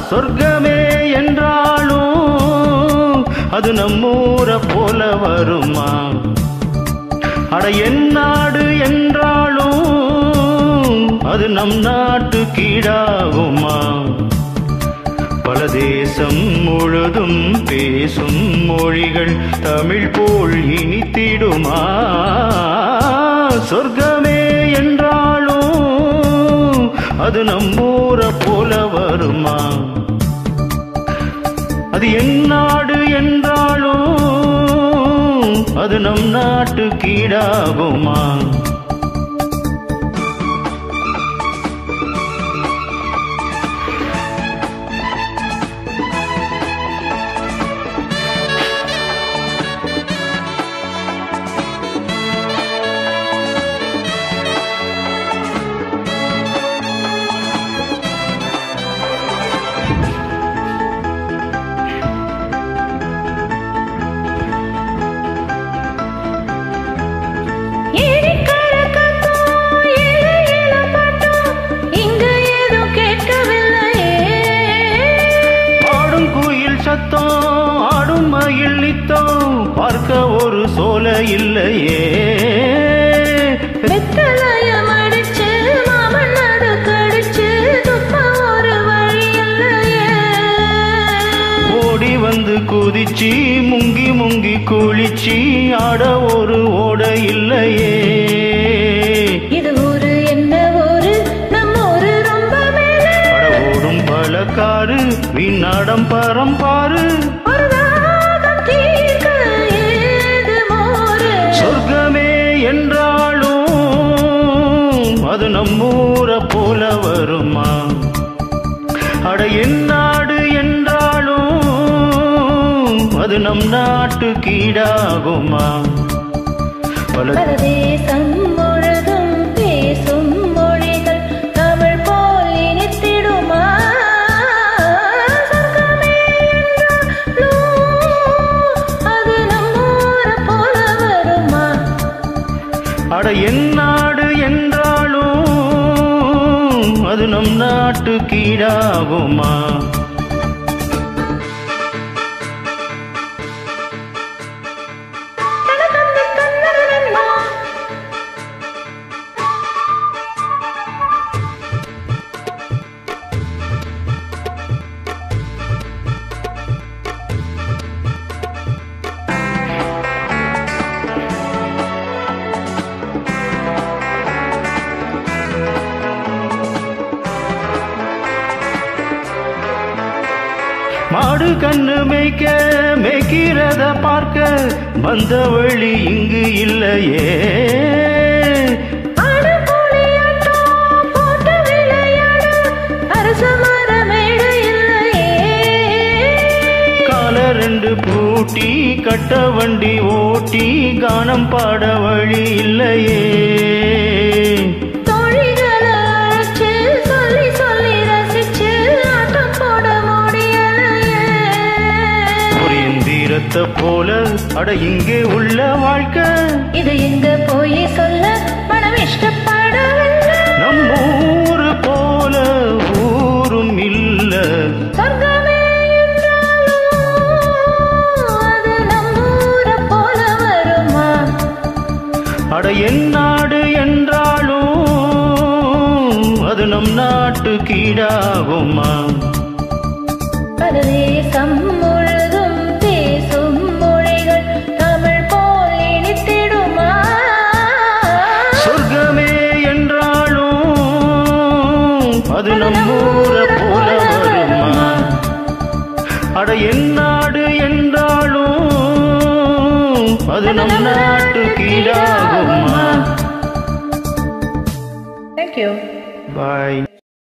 சொர்க்கமே என்றாலும் அது நம்மூர போல வருமா அட என் நாடு என்றாலும் அது நம் நாட்டு கீழாகுமா பல தேசம் முழுதும் பேசும் மொழிகள் தமிழ் போல் இனித்திடுமா சொர்க்கமே என்றாலும் அது நம்மூர போல வருமா அது என் நாடு என்றாலும் அது நம் நாட்டு கீழாகுமா பாடும் குயில் சத்தம் ஆடும் மயில் நித்தம் பார்க்க ஒரு சோல இல்லையே ஓடி வந்து குதிச்சு முங்கி முங்கி குளிச்சு ஆட ஒரு ஓட இல்லையே இது ஊரு என்ன ஊரு நம்ம ஊரு ரொம்ப மேலே அட ஓடும் பழக்காரு வீணாடம் பரம்பாரு ஒரு தாகம் தீர்க்க ஏது மோரு சொர்க்கமே என்றாலும் அது நம்மூர போல வருமா அட என் நாடு என்றாலும் அது நம் நாட்டு கீழாகுமா பல பரதேசம் முழுதும் பேசும் மொழிகள் தமிழ் போல் இனித்திடுமா சொர்க்கமே என்றாலும் அது நம்மூர போல வருமா அட என் நாடு என்றாலும் அது நம் நாட்டு கீழாகுமா தனதந்த தன்னரனன்னா. மாடு கண்ணு மேய்க்க மேய்க்கிறத பார்க்க வந்த வழி இங்கு இல்லையே ஆடு புலியாட்டம் போட்டு விளையாட அரச மரமேடு இல்லையே கால ரெண்டு பூட்டி கட்ட வண்டி ஓட்டி கானம் பாட வழி இல்லையே தோழிகளை அழைச்சு சொல்லி சொல்லி ரசிச்சு ஆட்டம் போட முடியலையே ஒரு எந்திரத்தை போல அட இங்கே உள்ள வாழ்க்கை இது எங்க போய் சொல்ல மனம் இஷ்டப்படவில்லை நம் ஊரு போல ஊரும் இல்ல சொர்க்கமே என்றாலும் அது நம்மூர போல வருமா அட என் நாடு என்றாலும் அது நம் நாட்டு கீழாகுமா பரதேசம் முழுதும் பேசும் மொழிகள் தமிழ் போல் இனித்திடுமா சொர்க்கமே என்றாலும் அது நம் ஊர போல வருமா அட என் நாடு என்றாலும் அது நம் நாட்டு